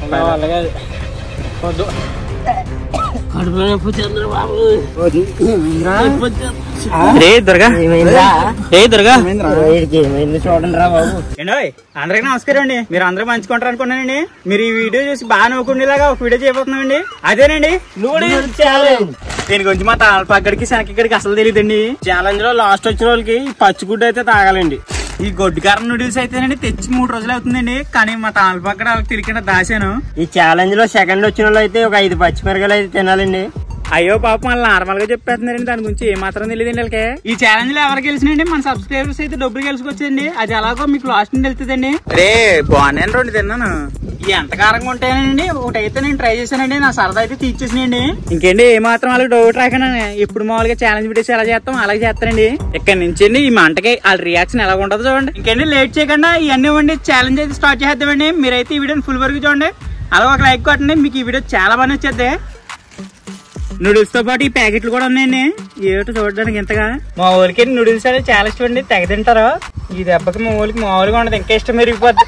అలాగే వద్దు కడుపులో నొప్పి చంద్రబాబు రే దుర్గా ఏ దుర్గా చూడండి రా బాబు ఏండోయ్ అందరికి నమస్కారం అండి మీరు అందరూ మంచుకుంటారు అనుకున్నానండి మీరు ఈ వీడియో చూసి బాగా నవ్వుకునేలాగా ఒక వీడియో చేయబోతున్నామండి అదేనండి నూడిల్స్ ఛాలెంజ్ దీని గురించి మా తాళపక్కడికి శనక్కడికి అసలు తెలియదండి ఛాలెంజ్ లో లాస్ట్ వచ్చిన వాళ్ళకి పచ్చిగుడ్డు అయితే తాగాలండి ఈ గొడ్డుకారం నూడిల్స్ అయితేనండి తెచ్చి మూడు రోజులు అవుతుందండి కానీ మా తాళపక్కడ వాళ్ళకి తెలియకుండా దాశాను ఈ ఛాలెంజ్ లో సెకండ్ వచ్చిన వాళ్ళు అయితే ఒక ఐదు పచ్చిమిరకాయలు అయితే తినాలండి అయ్యో పాపం వాళ్ళు నార్మల్ గా చెప్పేస్తున్నారండి దాని గురించి ఏ మాత్రం తెలియదండి వాళ్ళకి ఈ ఛాలెంజ్ లో ఎవరు గెలిచినండి మన సబ్స్క్రైబర్స్ అయితే డబ్బులు గెలుచుకొచ్చండి అది ఎలాగో మీకు లాస్ట్ నుండి వెళ్తుందండి రే బాగున్నాను రెండు తిన్నాను ఈ ఎంత కారంగా ఉంటాయండి ఒకటి అయితే నేను ట్రై చేశానండి నా సరదా అయితే తీర్చేసినండి ఇంకేంటి ఏ మాత్రం వాళ్ళకి డౌట్ రాకనా ఇప్పుడు మామూలుగా ఛాలెంజ్ వీడియోస్ ఎలా చేస్తాం అలాగే చేస్తానండి ఇక్కడ నుంచి అండి ఈ మంటకి వాళ్ళ రియాక్షన్ ఎలా ఉంటుందో చూడండి ఇంకేంటి లేట్ చేయకుండా ఇవన్నీ ఇవ్వండి ఛాలెంజ్ అయితే స్టార్ట్ చేద్దామండి మీరైతే ఈ వీడియోని ఫుల్ వరకు చూడండి అలా ఒక లైక్ కొట్టండి మీకు ఈ వీడియో చాలా బాగా నచ్చేద్ది నూడిల్స్ తో పాటు ఈ ప్యాకెట్లు కూడా ఉన్నాయండి ఏమిటో చూడడానికి ఇంతగా మా ఊరికి నూడిల్స్ అనేది చాలా ఇష్టం అండి తెగ తింటారు ఈ దెబ్బకి మా ఊరికి మామూలుగా ఉండదు ఇంకా ఇష్టం మెరిగిపోద్ది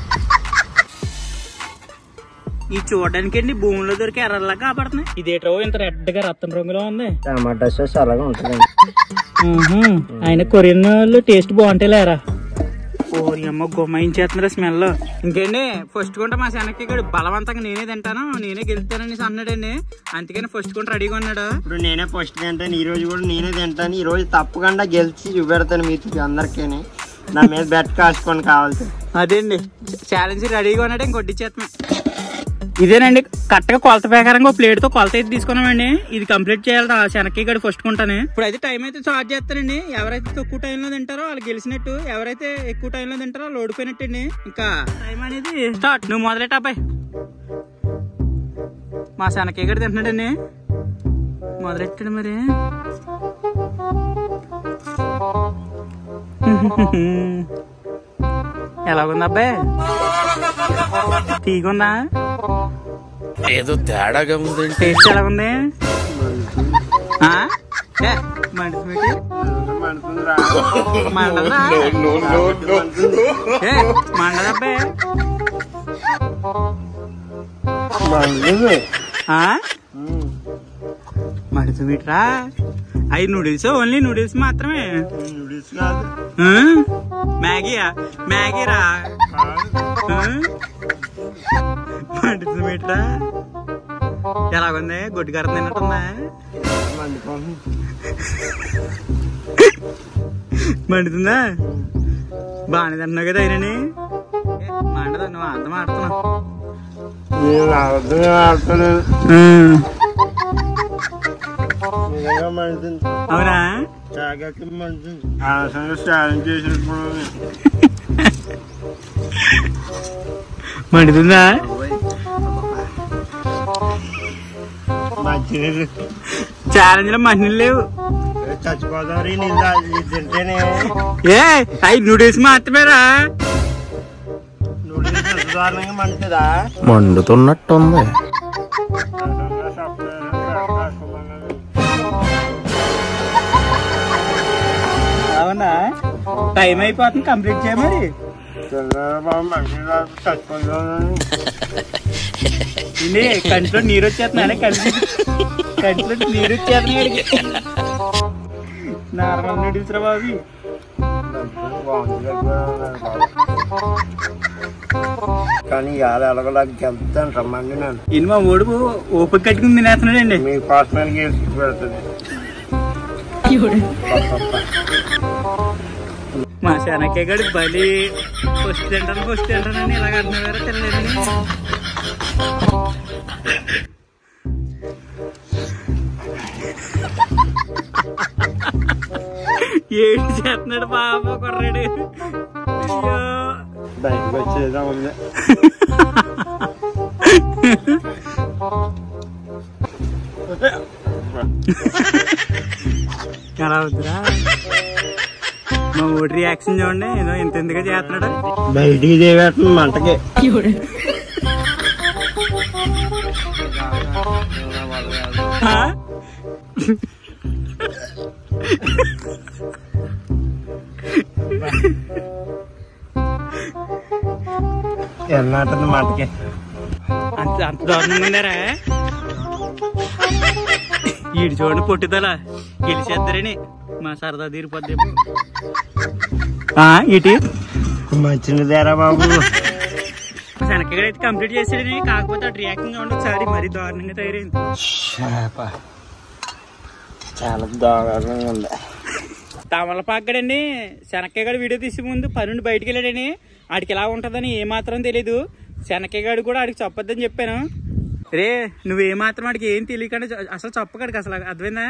ఈ చూడడానికి అండి భూమిలో దొరికి ఎర్రలా కాపాడుతున్నాయి ఇదేటో ఇంత రెడ్ గా రత్న రంగులో ఉంది టమాటా సాస్ అలాగే ఉంటుందండి ఆయన కొరియన్ వాళ్ళు టేస్ట్ బాగుంటాయి లేరా ఓరి అమ్మ గుమ్మాయించేస్తున్నారు స్మెల్ ఇంకేండి ఫస్ట్ కొంట మా శనక్కి ఇక్కడ బలవంతంగా నేనే తింటాను నేనే గెలుస్తానని అన్నాడండి అందుకని ఫస్ట్ కొంట రెడీగా ఉన్నాడు ఇప్పుడు నేనే ఫస్ట్ తింటాను ఈ రోజు కూడా నేనే తింటాను ఈ రోజు తప్పకుండా గెలిచి చూపెడతాను మీకు అందరికీ నా మీద బెట్ కాసుకోండి కావాల్సి అదే అండి ఛాలెంజ్ రెడీగా ఉన్నాడు ఇంకొట్టిచ్చేస్తున్నాం ఇదేనండి కరెక్ట్గా కొలత ప్రకారంగా ప్లేట్ తో కొలత అయితే తీసుకున్నామండి ఇది కంప్లీట్ చేయాలి ఆ శనక్కి గడి ఫస్ట్ కొంటానే ఇప్పుడు అయితే టైం అయితే స్టార్ట్ చేస్తానండి ఎవరైతే తక్కువ టైంలో తింటారో వాళ్ళు గెలిచినట్టు ఎవరైతే ఎక్కువ టైంలో తింటారో వాళ్ళు ఓడిపోయినట్టండి ఇంకా టైం అనేది స్టార్ట్ నువ్వు మొదలెట్ట అబ్బాయి మా శనక్కి గడి తింటున్నాడండి మొదలెట్టాడు మరి ఎలాగుంది అబ్బాయి తీగుందా ఏదో తేడాగా ఉందండి టేస్ట్ ఎలా ఉంది ఆ? ఏ, మండుతుంది మండదా ఏ, మండదా అబ్బాయి ఆ? మండుతుందిట్రా అవి నూడిల్స్ ఓన్లీ నూడిల్స్ మాత్రమే ఆ? మ్యాగీయా మ్యాగీరా మండుతుందిట్రా ఎలాగుంది గుడ్డు కర్ర తిన్నట్టుందా మండుతుందా బాగానే తింటున్నావు కదా అయినని మండదా నువ్వు అర్థం ఆడుతున్నావు అవునా మండుతుందా ఛాలెంజ్ లో మంచినీళ్ళు లేవు చచ్చిపోతారు ఈ నీళ్ళు తాగి- ఇది తింటేనే ఏ అవి నూడిల్స్ మాత్రమేరా నూడిల్స్ ఎంత దారుణంగా మండుతుందా మండుతున్నట్టుంది అవునా టైం అయిపోతుంది కంప్లీట్ చేయ మరి చంద్రబాబు మనిషి చచ్చిపోతాను ఇది కంట్లో నీరు వచ్చేస్తున్నానే కంటి కంట్లో నీరు వచ్చేస్తున్నాయి నార్మల్ నూడిల్స్ రా బాబు కానీ ఇవాళ ఎలాగోలాగా గెలుతాను రమ్మండి నన్ను ఇది మా ఓడు ఓపిక కట్టుకుని తినేస్తున్నాడండి మీ కోసం గెలిచి పెడుతుంది మా శనక్కే గడి బలి ఫస్ట్ తింటాను ఫస్ట్ తింటానని ఇలాగ అంటున్నారా తినలేదని ఏడు చేస్తున్నాడు పాప కుర్రాడు అయ్యో బయటకు వచ్చేదా ఉంది ఎలా అవుతురా మా ఊడి రియాక్షన్ చూడండి ఏదో ఇంత ఎందుగా చేస్తున్నాడు బయటికి చేయబెట్టండి మంటకి ఆ? ఎన్నాటుంది మంటకి ఆ అంత దారుణంగా ఉందారా ఈడు చూడండి పొట్టుదల గెలిచేద్దరని మా సరదా తీరిపోద్ది ఆ, ఇటు మంచిదేరా బాబు శనక్కడైతే కంప్లీట్ చేసాడని కాకపోతే అటు రియాక్షన్ చూడండి ఒకసారి మరీ దారుణంగా తయారైంది చేప. చాలా దారుణంగా ఉంది తమలపాకడండి శనక్కగాడు వీడియో తీసే ముందు పనుండి బయటికి వెళ్ళాడని ఆడికి ఎలా ఉంటుందని ఏ మాత్రం తెలీదు శనక్కగాడు కూడా ఆడికి చెప్పొద్దని చెప్పాను రే నువ్వు ఏ మాత్రం ఆడికి ఏం తెలియకుండా చె- అసలు చెప్పకడికి అసలు అర్థమైందా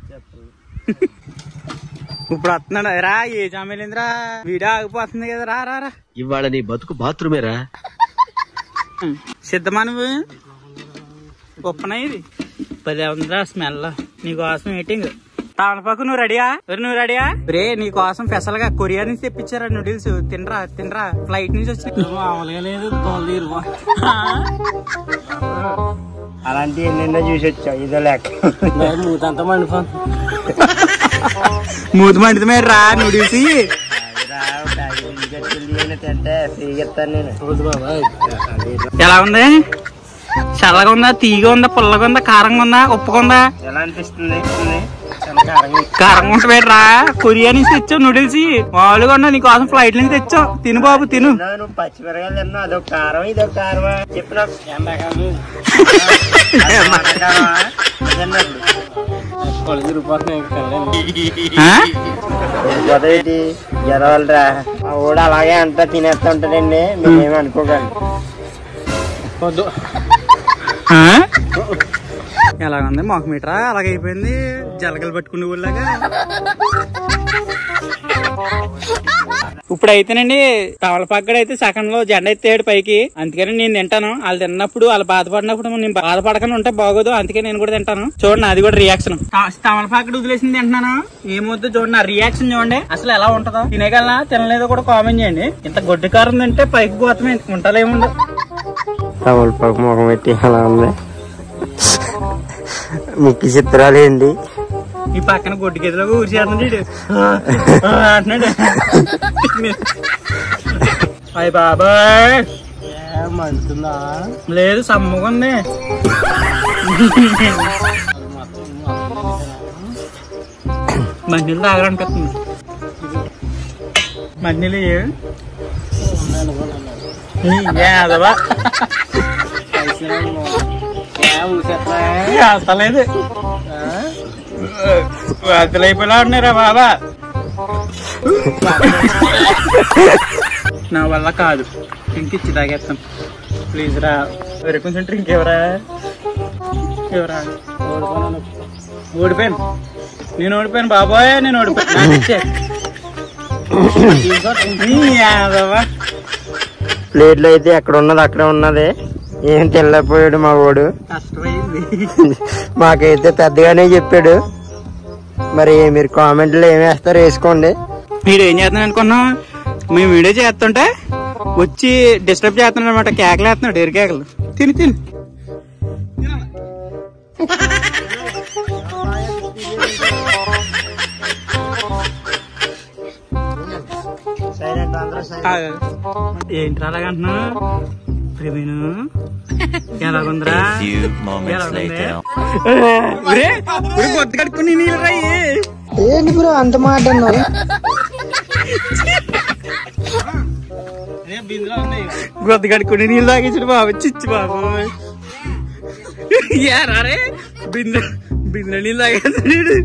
ఇప్పుడు వస్తున్నాడు రా ఏ జామేలేంద్రా వీడియో ఆగిపోతుంది కదా రా రా రా ఇవాళ నీ బతుకు బాత్రూమేరా సిద్ధమా నువ్వు గొప్పనా ఇది పది ఉందిరా స్మెల్ నీకోసం మీటింగ్ తామలపాకు నువ్వు రెడీయా ఎవరు నువ్వు రెడీయా రే నీ కోసం స్పెషల్ గా కొరియా నుంచి తెప్పించారా నూడిల్స్ తినరా తినరా ఫ్లైట్ నుంచి వచ్చి అలాంటి ఎన్నెన్నో చూసి వచ్చావు ఇదో లేక మూతి మండితే మీరు రా నూడిల్స్ తింటే ఫ్రీగిస్తాను నేను ఎలా ఉంది చల్లగా ఉందా తీగ ఉందా పుల్లగా ఉందా కారంగా ఉందా ఉప్పుగా ఉందా ఎలా అనిపిస్తుంది ఉంది. చాలా కారంగా ఉంది. కారంగా ఉంటుంది రా కొరియా నుంచి తెచ్చావు నూడిల్స్ మామూలుగా ఉన్నా నీకోసం ఫ్లైట్ నుంచి తెచ్చావు తిను బాబు తిను తిన్నా నువ్వు పచ్చిమిరకాయలు తిన్నావు అదొక కారం ఇదొక కారమా చెప్పు నాకు ఎండాకాలం ఆ? గొడవేటి గెలవాలరా మా ఊడు అలాగే అంతా తినేస్తా ఉంటాడండి మీరేమి అనుకోకండి ఆ? ఎలా ఉంది మాకు మీటరా అలాగైపోయింది జలగలు పట్టుకునే ఊళ్ళగా ఇప్పుడు అయితేనండి తమలపాక్కడ అయితే సగం లో జెండా ఎత్తాడు పైకి అందుకని నేను తింటాను వాళ్ళు తిన్నప్పుడు వాళ్ళు బాధపడినప్పుడు నేను బాధపడకుండా ఉంటే బాగోదు అందుకే నేను కూడా తింటాను చూడండి అది కూడా రియాక్షన్ తమలపాకడ వదిలేసింది తింటున్నాను ఏమొద్దు చూడండి ఆ రియాక్షన్ చూడండి అసలు ఎలా ఉంటుందో తినేగలనా తినలేదో కూడా కామెంట్ చేయండి ఇంత గొడ్డు కారం తింటే పైకి పోతామే ఉంటలేముండదు తమలపాకు ముఖం పెట్టి అలా ఉంది ముక్కి చిత్రాలు ఏంటి ఈ పక్కన గొడ్డు గదిలో ఊరిచేస్తున్నాడు అంటున్నాడు అయ్య బాబాయ్ మంటుందా లేదు సమ్మగా ఉంది మంచినీళ్ళు తాగాలనిపిస్తుంది మంచినీళ్ళు ఏ? నీ యాదవా అసలేదు అసలైపోయినా ఉన్నారా బాబా నా వల్ల కాదు డ్రింక్ ఇచ్చి తాగేస్తాం ప్లీజ్ రా వేరే కొంచెం డ్రింక్ ఎవరా ఎవరా ఓడిపోయాను నేను ఓడిపోయాను బాబాయ్ నేను ఓడిపోయాను నాకు ఇచ్చే. నీ యాదవా. ప్లేట్లో అయితే ఎక్కడ ఉన్నది అక్కడే ఉన్నది ఏం తెల్లపోయాడు మా వాడు కష్టమైంది మాకైతే పెద్దగానే చెప్పాడు మరి మీరు కామెంట్లో ఏం వేస్తారో వేసుకోండి మీరు ఏం చేస్తున్నాను అనుకున్నాం మేము వీడియో చేస్తుంటే వచ్చి డిస్టర్బ్ చేస్తున్నాడు అనమాట కేకలు వేస్తున్నాడు ఎరు కేకలు తిని తిని సైలెంట్ అందరూ ఏంటి అలాగంటున్నా ప్రవీణ్ ఎలాగుందిరా ఎలాగుంది? ఒరే, ఒరే, గొంతు కడుక్కుని నీళ్ళు రాయి ఏంటి బ్రో అంత మాట గొంతు కడుక్కుని నీళ్ళు తాగించడు బాబు చిచ్చి బాబు యారా రే బిందె బిందె నీళ్ళు తాగేస్తాడు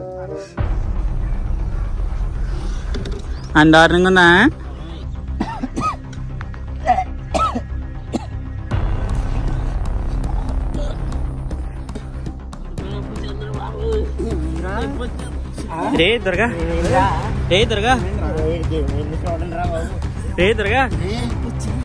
అందారుణంగా ఉందా రే దుర్గా రే దుర్గా రే దుర్గా